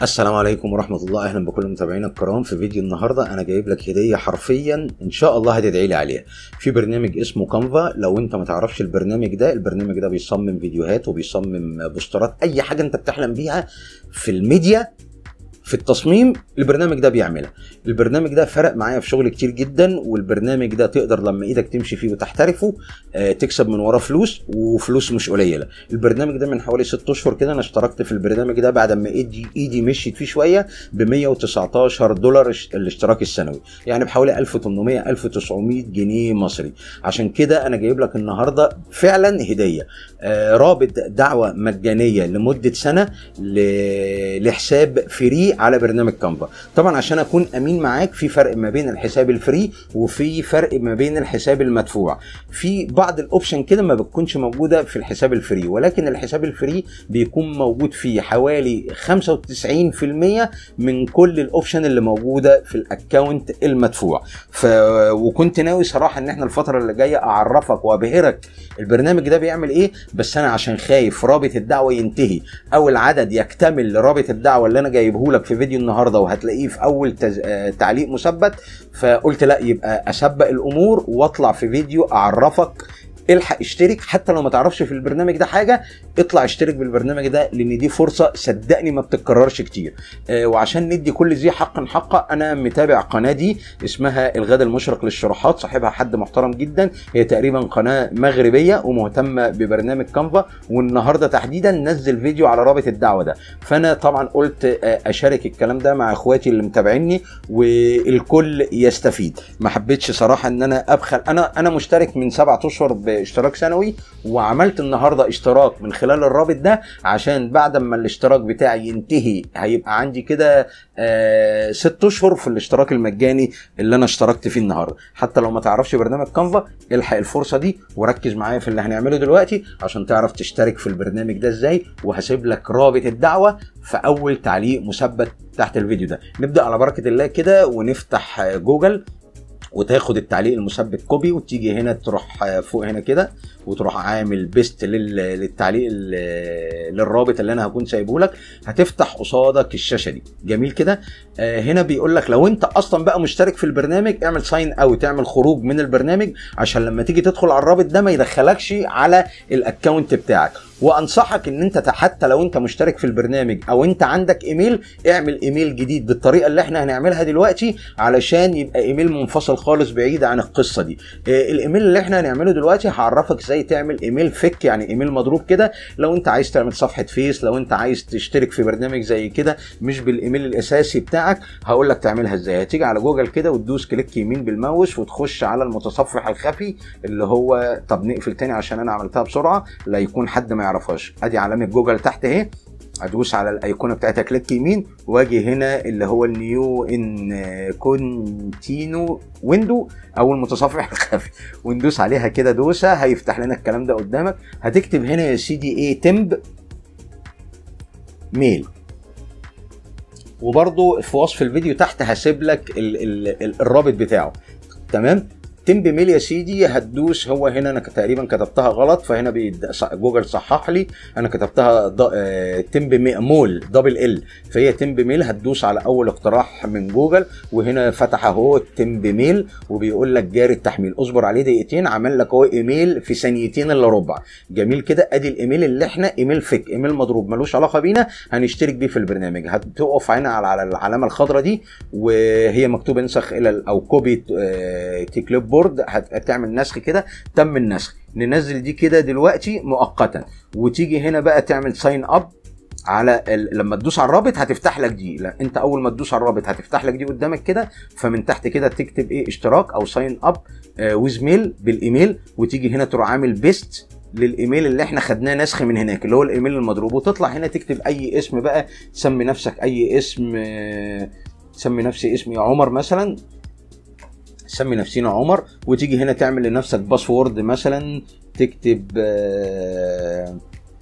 السلام عليكم ورحمة الله أهلا بكل متابعينا الكرام في فيديو النهاردة أنا جايب لك هدية حرفيا إن شاء الله هتدعي لي عليها في برنامج اسمه كانفا لو أنت ما تعرفش البرنامج ده البرنامج ده بيصمم فيديوهات وبيصمم بوسترات أي حاجة أنت بتحلم بيها في الميديا في التصميم البرنامج ده بيعملها البرنامج ده فرق معايا في شغل كتير جدا والبرنامج ده تقدر لما ايدك تمشي فيه وتحترفه آه، تكسب من وراه فلوس وفلوس مش قليله البرنامج ده من حوالي 6 اشهر كده انا اشتركت في البرنامج ده بعد ما ايدي ايدي مشيت فيه شويه ب 119 دولار اش- الاشتراك السنوي يعني بحوالي 1800 1900 جنيه مصري عشان كده انا جايب لك النهارده فعلا هديه آه، رابط دعوه مجانيه لمده سنه ل- لحساب فري على برنامج كانفا طبعا عشان اكون امين معاك في فرق ما بين الحساب الفري وفي فرق ما بين الحساب المدفوع في بعض الاوبشن كده ما بتكونش موجوده في الحساب الفري ولكن الحساب الفري بيكون موجود فيه حوالي 95% من كل الاوبشن اللي موجوده في الاكونت المدفوع ف... وكنت ناوي صراحه ان احنا الفتره اللي جايه اعرفك وابهرك البرنامج ده بيعمل ايه بس انا عشان خايف رابط الدعوه ينتهي او العدد يكتمل لرابط الدعوه اللي انا جايبه لك في فيديو النهارده وهتلاقيه في اول تز... آه، تعليق مثبت فقلت لا يبقى اسبق الامور واطلع في فيديو اعرفك الحق اشترك حتى لو ما تعرفش في البرنامج ده حاجه اطلع اشترك بالبرنامج ده لان دي فرصه صدقني ما بتتكررش كتير آه وعشان ندي كل ذي حق حقه انا متابع قناه دي اسمها الغد المشرق للشروحات صاحبها حد محترم جدا هي تقريبا قناه مغربيه ومهتمه ببرنامج كانفا والنهارده تحديدا نزل فيديو على رابط الدعوه ده فانا طبعا قلت آه، اشارك الكلام ده مع اخواتي اللي متابعيني والكل يستفيد ما حبيتش صراحه ان انا ابخل انا انا مشترك من سبعة اشهر باشتراك سنوي وعملت النهارده اشتراك من خلال الرابط ده عشان بعد ما الاشتراك بتاعي ينتهي هيبقى عندي كده آه ست اشهر في الاشتراك المجاني اللي انا اشتركت فيه النهارده حتى لو ما تعرفش برنامج كانفا الحق الفرصه دي وركز معايا في اللي هنعمله دلوقتي عشان تعرف تشترك في البرنامج ده ازاي وهسيب لك رابط الدعوه في اول تعليق مثبت تحت الفيديو ده نبدا على بركه الله كده ونفتح آه، جوجل وتاخد التعليق المثبت كوبي وتيجي هنا تروح فوق هنا كده وتروح عامل بيست لل- للتعليق ال- للرابط اللي انا هكون سايبه لك هتفتح قصادك الشاشه دي جميل كده آه هنا بيقول لك لو انت اصلا بقى مشترك في البرنامج اعمل ساين اوت اعمل خروج من البرنامج عشان لما تيجي تدخل على الرابط ده ما يدخلكش على الاكونت بتاعك وانصحك ان انت حتى لو انت مشترك في البرنامج او انت عندك ايميل اعمل ايميل جديد بالطريقه اللي احنا هنعملها دلوقتي علشان يبقى ايميل منفصل خالص بعيد عن القصه دي آه، الايميل اللي احنا هنعمله دلوقتي هعرفك ازاي تعمل ايميل فيك يعني ايميل مضروب كده لو انت عايز تعمل صفحه فيس لو انت عايز تشترك في برنامج زي كده مش بالايميل الاساسي بتاعك هقول لك تعملها ازاي هتيجي على جوجل كده وتدوس كليك يمين بالماوس وتخش على المتصفح الخفي اللي هو طب نقفل تاني عشان انا عملتها بسرعه لا يكون حد ما يعرفهاش ادي علامه جوجل تحت اهي ادوس على الايقونه بتاعتها كليك يمين واجي هنا اللي هو النيو ان كونتينو ويندو او المتصفح الخفي وندوس عليها كده دوسه هيفتح لنا الكلام ده قدامك هتكتب هنا يا سيدي ايه تمب ميل وبرضو في وصف الفيديو تحت هسيب لك ال ال ال الرابط بتاعه تمام تمب ميل يا سيدي هتدوس هو هنا انا تقريبا كتبتها غلط فهنا بيد- ص- جوجل صحح لي انا كتبتها ض- آه، تمب مي- مول دبل ال فهي تمب ميل هتدوس على اول اقتراح من جوجل وهنا فتح اهو تمب ميل وبيقول لك جاري التحميل اصبر عليه دقيقتين عمل لك اهو ايميل في ثانيتين الا ربع جميل كده ادي الايميل اللي احنا ايميل فيك ايميل مضروب ملوش علاقه بينا هنشترك بيه في البرنامج هتقف هنا على على العلامه الخضراء دي وهي مكتوب انسخ الى ال- او كوبي كليب بورد هت- هتعمل نسخ كده تم النسخ ننزل دي كده دلوقتي مؤقتا وتيجي هنا بقى تعمل ساين اب على ال... لما تدوس على الرابط هتفتح لك دي لا انت اول ما تدوس على الرابط هتفتح لك دي قدامك كده فمن تحت كده تكتب ايه اشتراك او ساين اب ويز ميل بالايميل وتيجي هنا تروح عامل بيست للايميل اللي احنا خدناه نسخ من هناك اللي هو الايميل المضروب وتطلع هنا تكتب اي اسم بقى تسمي نفسك اي اسم آه، تسمي نفسي اسمي عمر مثلا سمي نفسينا عمر وتيجي هنا تعمل لنفسك باسورد مثلا تكتب آه،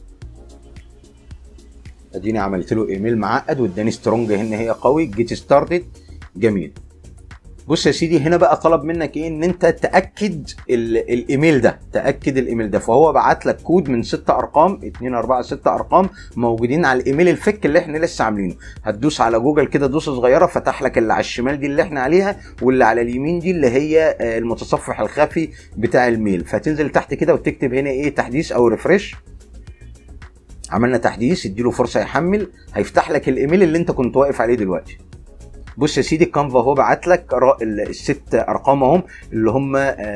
اديني عملت له ايميل معقد واداني سترونج ان هي قوي جيت ستارتد جميل بص يا سيدي هنا بقى طلب منك ايه ان انت تاكد ال- الايميل ده تاكد الايميل ده فهو بعت لك كود من ست ارقام 2 4 6 ارقام موجودين على الايميل الفك اللي احنا لسه عاملينه هتدوس على جوجل كده دوسه صغيره فتح لك اللي على الشمال دي اللي احنا عليها واللي على اليمين دي اللي هي آه، المتصفح الخفي بتاع الميل فتنزل تحت كده وتكتب هنا ايه تحديث او ريفرش عملنا تحديث اديله فرصه يحمل هيفتح لك الايميل اللي انت كنت واقف عليه دلوقتي بص يا سيدي الكانفا هو بعت لك را- ال- الست ارقام اهم اللي هم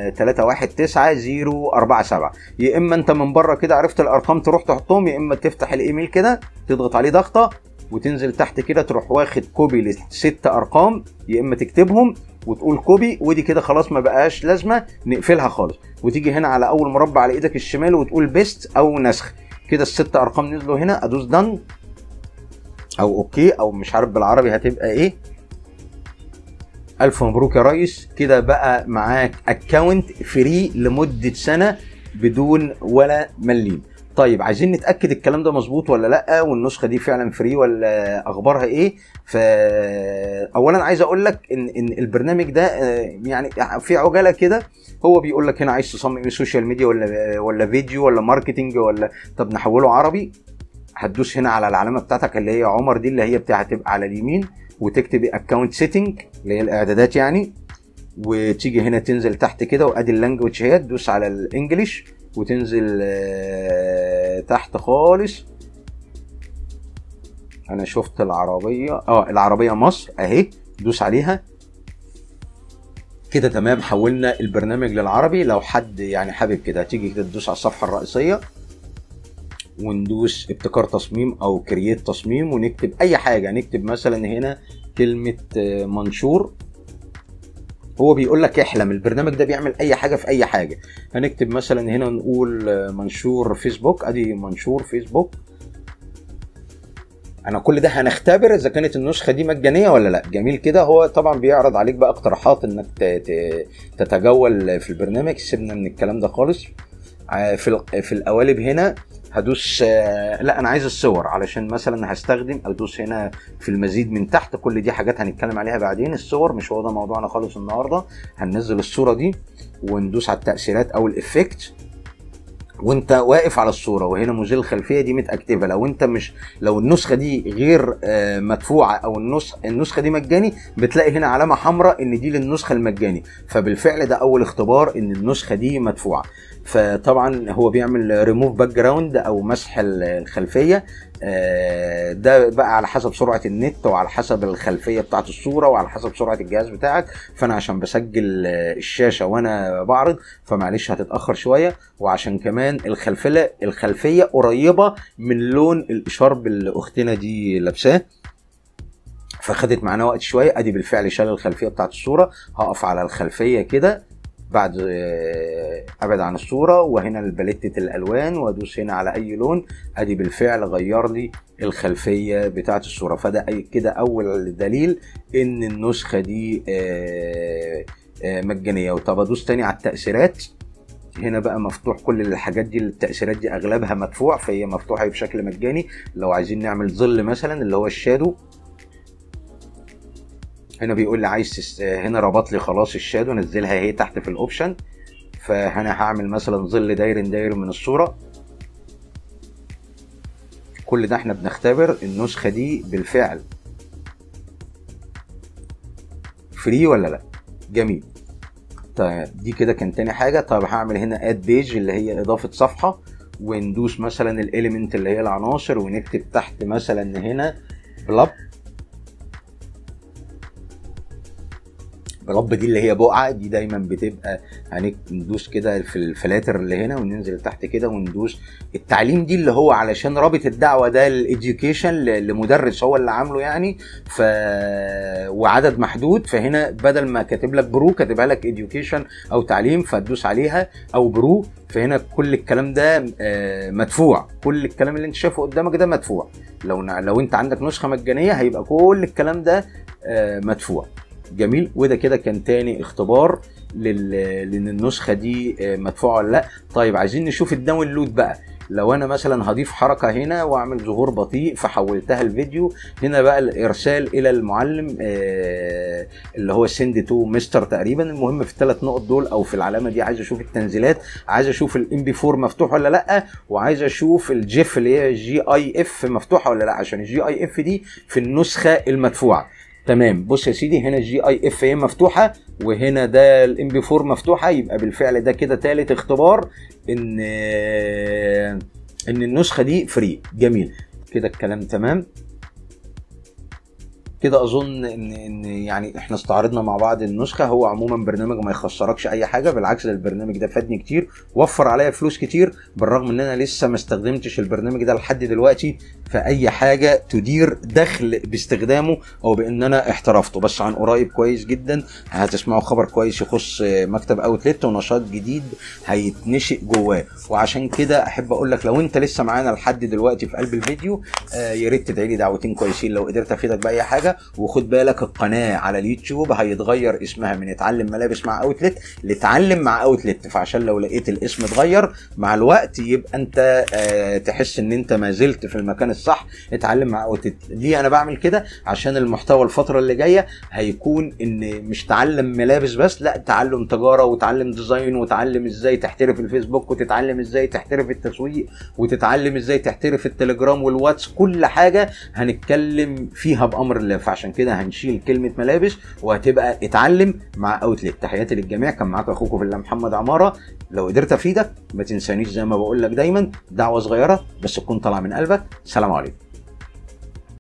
319047 يا اما انت من بره كده عرفت الارقام تروح تحطهم يا اما تفتح الايميل كده تضغط عليه ضغطه وتنزل تحت كده تروح واخد كوبي للست ارقام يا اما تكتبهم وتقول كوبي ودي كده خلاص ما بقاش لازمه نقفلها خالص وتيجي هنا على اول مربع على ايدك الشمال وتقول بيست او نسخ كده الست ارقام نزلوا هنا ادوس دن او اوكي او مش عارف بالعربي هتبقى ايه الف مبروك يا ريس كده بقى معاك اكونت فري لمده سنه بدون ولا مليم طيب عايزين نتاكد الكلام ده مظبوط ولا لا والنسخه دي فعلا فري ولا اخبارها ايه ف اولا عايز اقول لك ان ان البرنامج ده آه، يعني في عجاله كده هو بيقول لك هنا عايز تصمم ايه سوشيال ميديا ولا ولا فيديو ولا ماركتنج ولا طب نحوله عربي هتدوس هنا على العلامه بتاعتك اللي هي عمر دي اللي هي بتاع هتبقى على اليمين وتكتب اكونت سيتنج اللي هي الاعدادات يعني وتيجي هنا تنزل تحت كده وادي اللانجوج هي تدوس على الانجليش وتنزل آه، تحت خالص انا شفت العربيه اه العربيه مصر اهي دوس عليها كده تمام حولنا البرنامج للعربي لو حد يعني حابب كده هتيجي كده تدوس على الصفحه الرئيسيه وندوس ابتكار تصميم او كرييت تصميم ونكتب اي حاجه نكتب مثلا هنا كلمه آه، منشور هو بيقول لك احلم البرنامج ده بيعمل اي حاجه في اي حاجه هنكتب مثلا هنا نقول آه، منشور فيسبوك ادي منشور فيسبوك انا كل ده هنختبر اذا كانت النسخه دي مجانيه ولا لا جميل كده هو طبعا بيعرض عليك بقى اقتراحات انك ت- ت- تتجول في البرنامج سيبنا من الكلام ده خالص ع- في ال- في القوالب هنا هدوس آه، لا انا عايز الصور علشان مثلا هستخدم ادوس هنا في المزيد من تحت كل دي حاجات هنتكلم عليها بعدين الصور مش هو ده موضوعنا خالص النهارده هننزل الصوره دي وندوس على التاثيرات او الافكت وانت واقف على الصوره وهنا مزيل الخلفيه دي متاكتفه لو انت مش لو النسخه دي غير آه، مدفوعه او النسخ النسخه دي مجاني بتلاقي هنا علامه حمراء ان دي للنسخه المجاني فبالفعل ده اول اختبار ان النسخه دي مدفوعه فطبعا هو بيعمل ريموف باك جراوند او مسح الخلفيه آه، ده بقى على حسب سرعه النت وعلى حسب الخلفيه بتاعت الصوره وعلى حسب سرعه الجهاز بتاعك فانا عشان بسجل آه، الشاشه وانا بعرض فمعلش هتتاخر شويه وعشان كمان الخلفيه الخلفيه قريبه من لون الاشارب اللي اختنا دي لابساه فخدت معانا وقت شويه ادي بالفعل شال الخلفيه بتاعت الصوره هقف على الخلفيه كده بعد آه، ابعد عن الصوره وهنا الباليتة الالوان وادوس هنا على اي لون ادي بالفعل غير لي الخلفيه بتاعت الصوره فده أي- كده اول دليل ان النسخه دي آه، آه، مجانيه وطب ادوس تاني على التاثيرات هنا بقى مفتوح كل الحاجات دي التأثيرات دي أغلبها مدفوع فهي مفتوحة بشكل مجاني لو عايزين نعمل ظل مثلا اللي هو الشادو هنا بيقول لي عايز تس... هنا ربط لي خلاص الشادو نزلها اهي تحت في الاوبشن فهنا هعمل مثلا ظل داير داير من الصورة كل ده احنا بنختبر النسخة دي بالفعل فري ولا لا جميل طيب دي كده كان تاني حاجه طيب هعمل هنا اد بيج اللي هي اضافه صفحه وندوس مثلا الاليمنت اللي هي العناصر ونكتب تحت مثلا هنا بلب بلب دي اللي هي بقعه دي دايما بتبقى هندوس كده في الفلاتر اللي هنا وننزل تحت كده وندوس التعليم دي اللي هو علشان رابط الدعوه ده الاديوكيشن لمدرس هو اللي عامله يعني ف وعدد محدود فهنا بدل ما كاتب لك برو كاتبها لك اديوكيشن او تعليم فتدوس عليها او برو فهنا كل الكلام ده آه، مدفوع كل الكلام اللي انت شايفه قدامك ده مدفوع لو لو انت عندك نسخه مجانيه هيبقى كل الكلام ده آه، مدفوع جميل وده كده كان تاني اختبار لل... لان النسخه دي آه، مدفوعه ولا لا طيب عايزين نشوف الداونلود بقى لو انا مثلا هضيف حركه هنا واعمل ظهور بطيء فحولتها لفيديو هنا بقى الارسال الى المعلم آه اللي هو سند تو مستر تقريبا المهم في الثلاث نقط دول او في العلامه دي عايز اشوف التنزيلات عايز اشوف الام بي 4 مفتوح ولا لا وعايز اشوف الجيف اللي هي جي اي اف مفتوحه ولا لا عشان الجي اي اف دي في النسخه المدفوعه تمام بص يا سيدي هنا الجي اي اف هي مفتوحه وهنا ده الام بي 4 مفتوحه يبقى بالفعل ده كده ثالث اختبار ان ان النسخه دي فري جميل كده الكلام تمام كده اظن ان ان يعني احنا استعرضنا مع بعض النسخه هو عموما برنامج ما يخسركش اي حاجه بالعكس ده البرنامج ده فادني كتير وفر عليا فلوس كتير بالرغم ان انا لسه ما استخدمتش البرنامج ده لحد دلوقتي في اي حاجه تدير دخل باستخدامه او بان انا احترفته بس عن قريب كويس جدا هتسمعوا خبر كويس يخص مكتب اوتلت ونشاط جديد هيتنشئ جواه وعشان كده احب اقول لك لو انت لسه معانا لحد دلوقتي في قلب الفيديو آه يا ريت تدعي لي دعوتين كويسين لو قدرت افيدك باي حاجه وخد بالك القناه على اليوتيوب هيتغير اسمها من اتعلم ملابس مع اوتلت لاتعلم مع اوتلت فعشان لو لقيت الاسم اتغير مع الوقت يبقى انت آه تحس ان انت ما زلت في المكان الصح اتعلم مع اوتلت ليه انا بعمل كده عشان المحتوى الفتره اللي جايه هيكون ان مش تعلم ملابس بس لا تعلم تجاره وتعلم ديزاين وتعلم ازاي تحترف الفيسبوك وتتعلم ازاي تحترف التسويق وتتعلم ازاي تحترف التليجرام والواتس كل حاجه هنتكلم فيها بامر الله فعشان كده هنشيل كلمه ملابس وهتبقى اتعلم مع اوتلت تحياتي للجميع كان معاك اخوكم في الله محمد عماره لو قدرت افيدك ما تنسانيش زي ما بقول لك دايما دعوه صغيره بس تكون طالعه من قلبك سلام عليكم